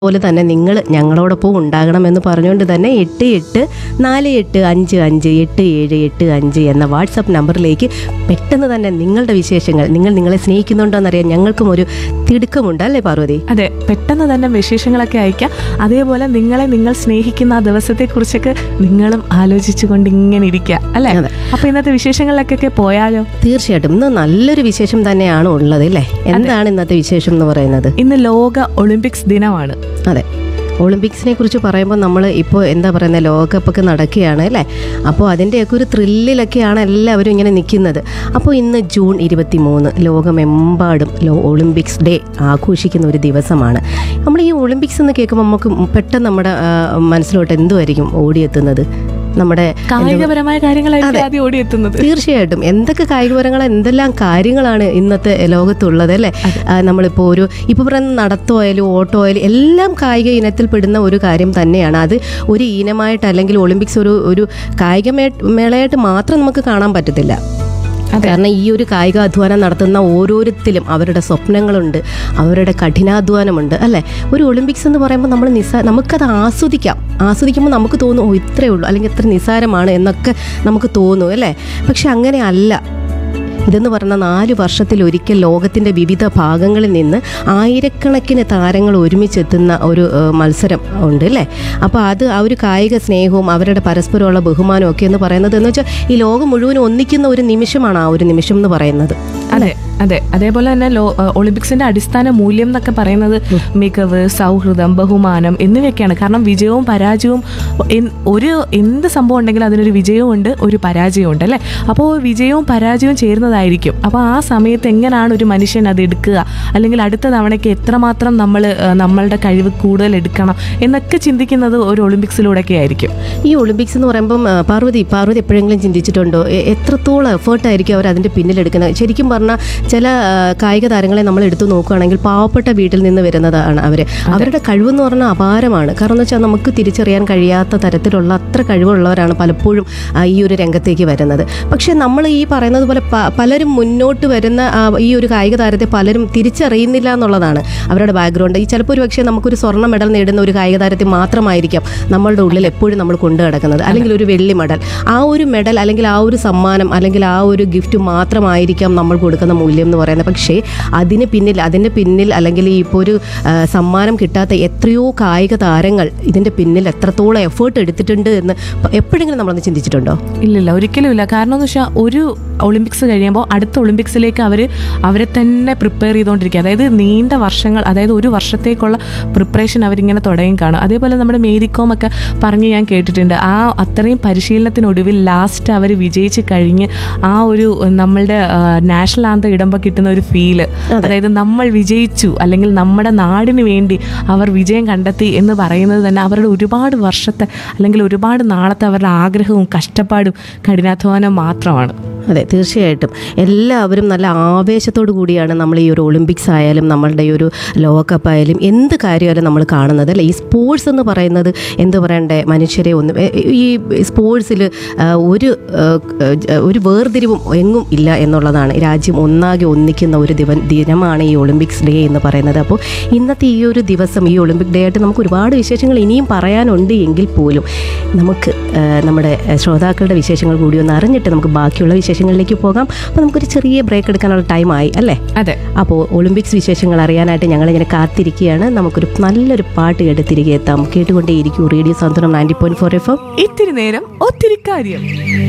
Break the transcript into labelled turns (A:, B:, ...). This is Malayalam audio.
A: പോലെ തന്നെ നിങ്ങൾ ഞങ്ങളോടൊപ്പം ഉണ്ടാകണമെന്ന് പറഞ്ഞുകൊണ്ട് തന്നെ എട്ട് എട്ട് നാല് എട്ട് അഞ്ച് അഞ്ച് എട്ട് ഏഴ് എട്ട് അഞ്ച് എന്ന വാട്സപ്പ് നമ്പറിലേക്ക് പെട്ടെന്ന് തന്നെ നിങ്ങളുടെ വിശേഷങ്ങൾ നിങ്ങൾ നിങ്ങളെ സ്നേഹിക്കുന്നുണ്ടോ എന്നറിയാൻ ഞങ്ങൾക്കും ഒരു തിടുക്കമുണ്ട് അല്ലേ പാർവതി
B: അതെ പെട്ടെന്ന് തന്നെ വിശേഷങ്ങളൊക്കെ അയക്കാം അതേപോലെ നിങ്ങളെ നിങ്ങൾ സ്നേഹിക്കുന്ന ആ ദിവസത്തെക്കുറിച്ചൊക്കെ നിങ്ങളും ആലോചിച്ചുകൊണ്ട് ഇങ്ങനെ ഇരിക്കുക അല്ലേ
A: അതെ.
B: അപ്പൊ ഇന്നത്തെ വിശേഷങ്ങളിലേക്കൊക്കെ പോയാലോ
A: തീർച്ചയായിട്ടും ഇന്ന് നല്ലൊരു വിശേഷം തന്നെയാണ് ഉള്ളത് അല്ലേ എന്താണ് ഇന്നത്തെ വിശേഷം എന്ന് പറയുന്നത്
B: ഇന്ന് ലോക ഒളിമ്പിക്സ് ദിനമാണ്
A: അതെ ഒളിമ്പിക്സിനെ കുറിച്ച് പറയുമ്പോൾ നമ്മൾ ഇപ്പോൾ എന്താ പറയുന്നത് ലോകകപ്പൊക്കെ നടക്കുകയാണ് അല്ലേ അപ്പോൾ അതിൻ്റെയൊക്കെ ഒരു ത്രില്ലിലൊക്കെയാണ് എല്ലാവരും ഇങ്ങനെ നിൽക്കുന്നത് അപ്പോൾ ഇന്ന് ജൂൺ ഇരുപത്തി മൂന്ന് ലോകമെമ്പാടും ലോ ഒളിമ്പിക്സ് ഡേ ആഘോഷിക്കുന്ന ഒരു ദിവസമാണ് നമ്മൾ ഈ ഒളിമ്പിക്സ് എന്ന് കേൾക്കുമ്പോൾ നമുക്ക് പെട്ടെന്ന് നമ്മുടെ ആ, മനസ്സിലോട്ട് എന്തുമായിരിക്കും ഓടിയെത്തുന്നത് നമ്മുടെ
B: കായികപരമായ കാര്യങ്ങളായിരിക്കും ആദ്യം ഓടിയെത്തുന്നത്
A: തീർച്ചയായിട്ടും എന്തൊക്കെ കായികപരങ്ങൾ എന്തെല്ലാം കാര്യങ്ങളാണ് ഇന്നത്തെ ലോകത്തുള്ളത് അല്ലേ ആ, നമ്മളിപ്പോൾ ഒരു ഇപ്പോൾ പറയുന്ന നടത്തമായാലും ഓട്ടോ ആയാലും എല്ലാം കായിക ഇനത്തിൽ പെടുന്ന ഒരു കാര്യം തന്നെയാണ് അത് ഒരു ഇനമായിട്ട് അല്ലെങ്കിൽ ഒളിമ്പിക്സ് ഒരു ഒരു കായിക മേ- മേളയായിട്ട് മാത്രം നമുക്ക് കാണാൻ പറ്റത്തില്ല കാരണം ഈ ഒരു കായിക അധ്വാനം നടത്തുന്ന ഓരോരുത്തരും അവരുടെ സ്വപ്നങ്ങളുണ്ട് അവരുടെ കഠിനാധ്വാനമുണ്ട് അല്ലേ ഒരു ഒളിമ്പിക്സ് എന്ന് പറയുമ്പോൾ നമ്മൾ നിസ്സാ നമുക്കത് ആസ്വദിക്കാം ആസ്വദിക്കുമ്പോൾ നമുക്ക് തോന്നും ഓ ഇത്രയേ ഉള്ളൂ അല്ലെങ്കിൽ ഇത്ര നിസ്സാരമാണ് എന്നൊക്കെ നമുക്ക് തോന്നും അല്ലേ പക്ഷെ അങ്ങനെ അല്ല ഇതെന്ന് പറഞ്ഞാൽ നാല് വർഷത്തിലൊരിക്കൽ ലോകത്തിൻ്റെ വിവിധ ഭാഗങ്ങളിൽ നിന്ന് ആയിരക്കണക്കിന് താരങ്ങൾ ഒരുമിച്ചെത്തുന്ന ഒരു ഏഹ്, മത്സരം ഉണ്ട് അല്ലേ അപ്പോൾ അത് ആ ഒരു കായിക സ്നേഹവും അവരുടെ പരസ്പരമുള്ള ബഹുമാനവും ഒക്കെ എന്ന് പറയുന്നത് എന്ന് വെച്ചാൽ ഈ ലോകം മുഴുവൻ ഒന്നിക്കുന്ന ഒരു നിമിഷമാണ് ആ ഒരു നിമിഷം എന്ന് പറയുന്നത്
B: അതെ അതെ അതേപോലെ തന്നെ ലോ ഏഹ് ഒളിമ്പിക്സിന്റെ അടിസ്ഥാന മൂല്യം എന്നൊക്കെ പറയുന്നത് മികവ് സൗഹൃദം ബഹുമാനം എന്നിവയൊക്കെയാണ് കാരണം വിജയവും പരാജയവും എൻ- ഒരു എന്ത് സംഭവം ഉണ്ടെങ്കിലും അതിനൊരു വിജയവും ഉണ്ട് ഒരു പരാജയവും ഉണ്ട് അല്ലേ അപ്പോൾ വിജയവും പരാജയവും ചേരുന്നതായിരിക്കും അപ്പോൾ ആ സമയത്ത് എങ്ങനെയാണ് ഒരു മനുഷ്യൻ അത് എടുക്കുക അല്ലെങ്കിൽ അടുത്ത തവണയ്ക്ക് എത്രമാത്രം നമ്മൾ നമ്മളുടെ കഴിവ് കൂടുതൽ എടുക്കണം എന്നൊക്കെ ചിന്തിക്കുന്നത് ഒരു ഒളിമ്പിക്സിലൂടെയൊക്കെ ആയിരിക്കും
A: ഈ ഒളിമ്പിക്സ് എന്ന് പറയുമ്പം ആ, പാർവതി പാർവതി എപ്പോഴെങ്കിലും ചിന്തിച്ചിട്ടുണ്ടോ എ- എത്രത്തോളം എഫേർട്ടായിരിക്കും അവർ അതിൻ്റെ പിന്നിലെടുക്കുന്നത് ശരിക്കും പറഞ്ഞാൽ ചില ആ, കായിക താരങ്ങളെ നമ്മൾ എടുത്തു നോക്കുകയാണെങ്കിൽ പാവപ്പെട്ട വീട്ടിൽ നിന്ന് വരുന്നതാണ് അവർ അവരുടെ കഴിവെന്ന് പറഞ്ഞാൽ അപാരമാണ് കാരണം എന്ന് വെച്ചാൽ നമുക്ക് തിരിച്ചറിയാൻ കഴിയാത്ത തരത്തിലുള്ള അത്ര കഴിവുള്ളവരാണ് പലപ്പോഴും ആ, ഈ ഒരു രംഗത്തേക്ക് വരുന്നത് പക്ഷേ നമ്മൾ ഈ പറയുന്നത് പോലെ പ- പലരും മുന്നോട്ട് വരുന്ന ആ, ഈ ഒരു കായിക താരത്തെ പലരും തിരിച്ചറിയുന്നില്ല എന്നുള്ളതാണ് അവരുടെ ബാക്ക്ഗ്രൗണ്ട് ഈ ചിലപ്പോൾ ഒരു പക്ഷേ നമുക്കൊരു സ്വർണ്ണ മെഡൽ നേടുന്ന ഒരു കായിക താരത്തെ മാത്രമായിരിക്കാം നമ്മളുടെ ഉള്ളിൽ എപ്പോഴും നമ്മൾ കൊണ്ടു കിടക്കുന്നത് അല്ലെങ്കിൽ ഒരു വെള്ളി മെഡൽ ആ ഒരു മെഡൽ അല്ലെങ്കിൽ ആ ഒരു സമ്മാനം അല്ലെങ്കിൽ ആ ഒരു ഗിഫ്റ്റ് മാത്രമായിരിക്കാം നമ്മൾ കൊടുക്കുന്ന മൂല്യം എന്ന് പറയുന്നത് പക്ഷേ അതിന് പിന്നിൽ അതിൻ്റെ പിന്നിൽ അല്ലെങ്കിൽ ഈ ഇപ്പോൾ ഒരു ആ, സമ്മാനം കിട്ടാത്ത എത്രയോ കായിക താരങ്ങൾ ഇതിൻ്റെ പിന്നിൽ എത്രത്തോളം എഫേർട്ട് എടുത്തിട്ടുണ്ട് എന്ന് പ- എപ്പോഴെങ്കിലും നമ്മളൊന്ന് ചിന്തിച്ചിട്ടുണ്ടോ
B: ഇല്ലില്ല ഒരിക്കലും ഇല്ല കാരണം എന്ന് വെച്ചാൽ ഒരു ഒളിമ്പിക്സ് കഴിയുമ്പോൾ അടുത്ത ഒളിമ്പിക്സിലേക്ക് അവർ അവരെ തന്നെ പ്രിപ്പയർ ചെയ്തുകൊണ്ടിരിക്കുക അതായത് നീണ്ട വർഷങ്ങൾ അതായത് ഒരു വർഷത്തേക്കുള്ള പ്രിപ്പറേഷൻ അവരിങ്ങനെ തുടങ്ങി കാണും അതേപോലെ നമ്മുടെ മേരിക്കോം ഒക്കെ പറഞ്ഞ് ഞാൻ കേട്ടിട്ടുണ്ട് ആ അത്രയും പരിശീലനത്തിനൊടുവിൽ ലാസ്റ്റ് അവർ വിജയിച്ച് കഴിഞ്ഞ് ആ ഒരു നമ്മളുടെ നാഷണൽ ആന്തം ഇടുമ്പോൾ കിട്ടുന്ന ഒരു ഫീല് അതായത് നമ്മൾ വിജയിച്ചു അല്ലെങ്കിൽ നമ്മുടെ നാടിന് വേണ്ടി അവർ വിജയം കണ്ടെത്തി എന്ന് പറയുന്നത് തന്നെ അവരുടെ ഒരുപാട് വർഷത്തെ അല്ലെങ്കിൽ ഒരുപാട് നാളത്തെ അവരുടെ ആഗ്രഹവും കഷ്ടപ്പാടും കഠിനാധ്വാനം മാത്രമാണ്
A: അതെ തീർച്ചയായിട്ടും എല്ലാവരും നല്ല ആവേശത്തോടു കൂടിയാണ് നമ്മൾ ഈ ഒരു ഒളിമ്പിക്സ് ആയാലും നമ്മളുടെ ഈ ഒരു ലോകകപ്പ് ആയാലും എന്ത് കാര്യമായാലും നമ്മൾ കാണുന്നത് അല്ലേ ഈ സ്പോർട്സ് എന്ന് പറയുന്നത് എന്ത് പറയണ്ടേ മനുഷ്യരെ ഒന്നും എ- ഈ സ്പോർട്സിൽ ഒരു ആ, ഒരു വേർതിരിവും എങ്ങും ഇല്ല എന്നുള്ളതാണ് രാജ്യം ഒന്നാകെ ഒന്നിക്കുന്ന ഒരു ദിവ ദിനമാണ് ഈ ഒളിമ്പിക്സ് ഡേ എന്ന് പറയുന്നത് അപ്പോൾ ഇന്നത്തെ ഈ ഒരു ദിവസം ഈ ഒളിമ്പിക് ഡേ ആയിട്ട് നമുക്ക് ഒരുപാട് വിശേഷങ്ങൾ ഇനിയും പറയാനുണ്ട് എങ്കിൽ പോലും നമുക്ക് ആ, നമ്മുടെ ശ്രോതാക്കളുടെ വിശേഷങ്ങൾ കൂടി ഒന്ന് അറിഞ്ഞിട്ട് നമുക്ക് ബാക്കിയുള്ള വിശേഷങ്ങളിലേക്ക് പോകാം അപ്പോൾ നമുക്കൊരു ചെറിയ ബ്രേക്ക് എടുക്കാനുള്ള ടൈമായി അല്ലേ
B: അതെ
A: അപ്പോൾ ഒളിമ്പിക്സ് വിശേഷങ്ങൾ അറിയാനായിട്ട് ഞങ്ങളിങ്ങനെ കാത്തിരിക്കുകയാണ് നമുക്കൊരു നല്ലൊരു പാട്ട് കേട്ട് തിരികെ എത്താം കേട്ടുകൊണ്ടേയിരിക്കും radio Santhwanam ninety point four F M
B: ഇത്തിരി നേരം ഒത്തിരി കാര്യം